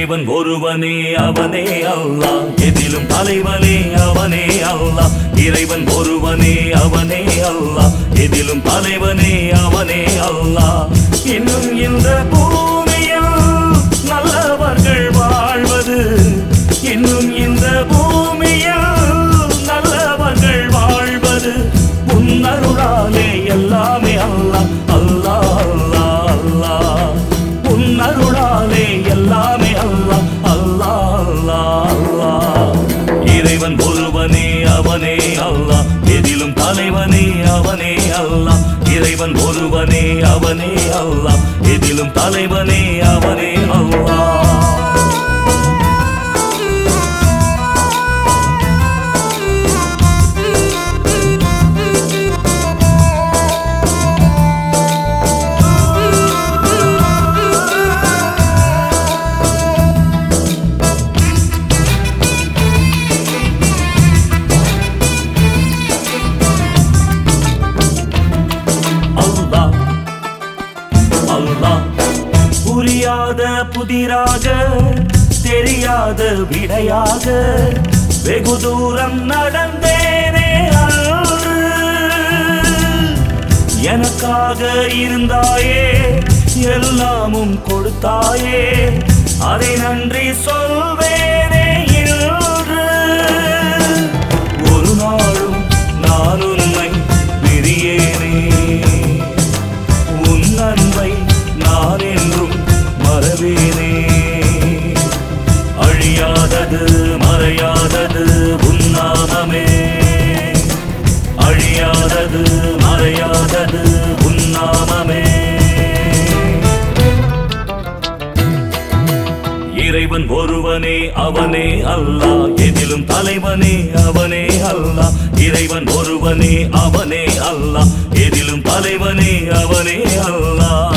இறைவன் ஒருவனே அவனே அல்லாஹ் எதிலும் தலைவனே அவனே அல்லாஹ் இறைவன் ஒருவனே அவனே அல்லாஹ் எதிலும் தலைவனே அவனே அல்லாஹ் இன்னும் இந்த பூமியில் நல்லவர்கள் வாழ்வது இன்னும் இந்த பூமியில் நல்லவர்கள் வாழ்வது உன்னருளாலே எல்லாமே அல்லாஹ் அல்லாஹ் அல்லாஹ் அல்லாஹ் உன்னருளாலே எல்லாமே அல்லாஹ் அல்லாஹ் அல்லாஹ் அல்லாஹ் இறைவன் ஒருவனே அவனே அல்லாஹ் எதிலும் தலைவனே அவனே அல்லாஹ் இறைவன் ஒருவனே அவனே அல்லாஹ் எதிலும் தலைவனே அவனே அல்லாஹ் அல்லாஹ் அல்லாஹ் புரியாத புதிராக தெரியாத விடையாக வெகு தூரம் நடந்தேனே அன்று எனக்காக இருந்தாயே எல்லாமும் கொடுத்தாயே அதை நன்றி சொல்வேனே இன்று ஒரு நாளும் நான் உன்னை பிரியேனே உன் அன்பை நான் என்றும் மறவேனே அழியாதது மறையாதது உன் நாமமே அழியாதது மறையாதது உன் நாமமே இறைவன் ஒருவனே அவனே அல்லாஹ் எதிலும் தலைவனே அவனே அல்லாஹ் இறைவன் ஒருவனே அவனே அல்லாஹ் எதிலும் தலைவனே அவனே அல்லாஹ்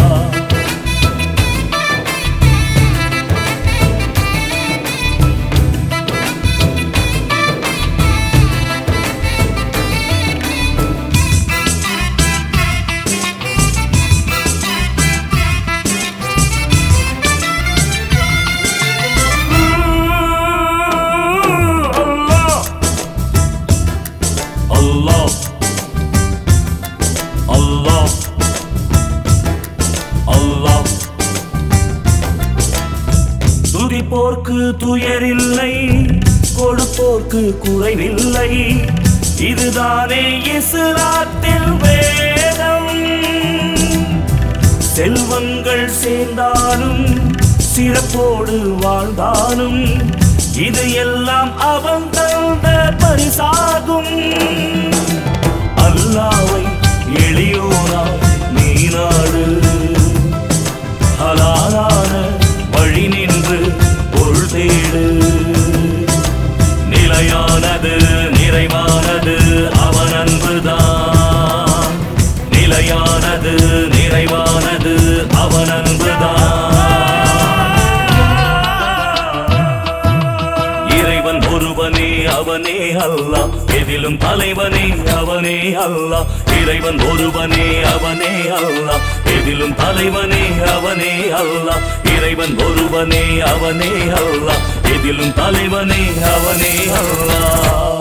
அல்லாஹ் அல்லாஹ் அல்லாஹ் துதிப்போர்க்கு துயரில்லை கொடுப்போர்க்கு குறைவில்லை இதுதானே இஸ்லாத்தில் வேதம் செல்வங்கள் சேர்ந்தாலும் சிறப்போடு வாழ்ந்தாலும் இது எல்லாம் அவன் தந்த பரிசாகும் அல்லாவை எளியோனாய் நீ நாடு ஹலாலான வழி நின்று பொருள் தேடு நிலையானது நிறைவானது அவன் அன்புதான் நிலையானது நிறைவானது அவன் அன்புதான் இறைவன் ஒருவனே அவனே அல்லாஹ் எதிலும் தலைவனே அவனே அல்லாஹ் இறைவன் ஒருவனே அவனே அல்லாஹ் எதிலும் தலைவனே அவனே அல்லாஹ் இறைவன் ஒருவனே அவனே அல்லாஹ் எதிலும் தலைவனே அவனே அல்லாஹ்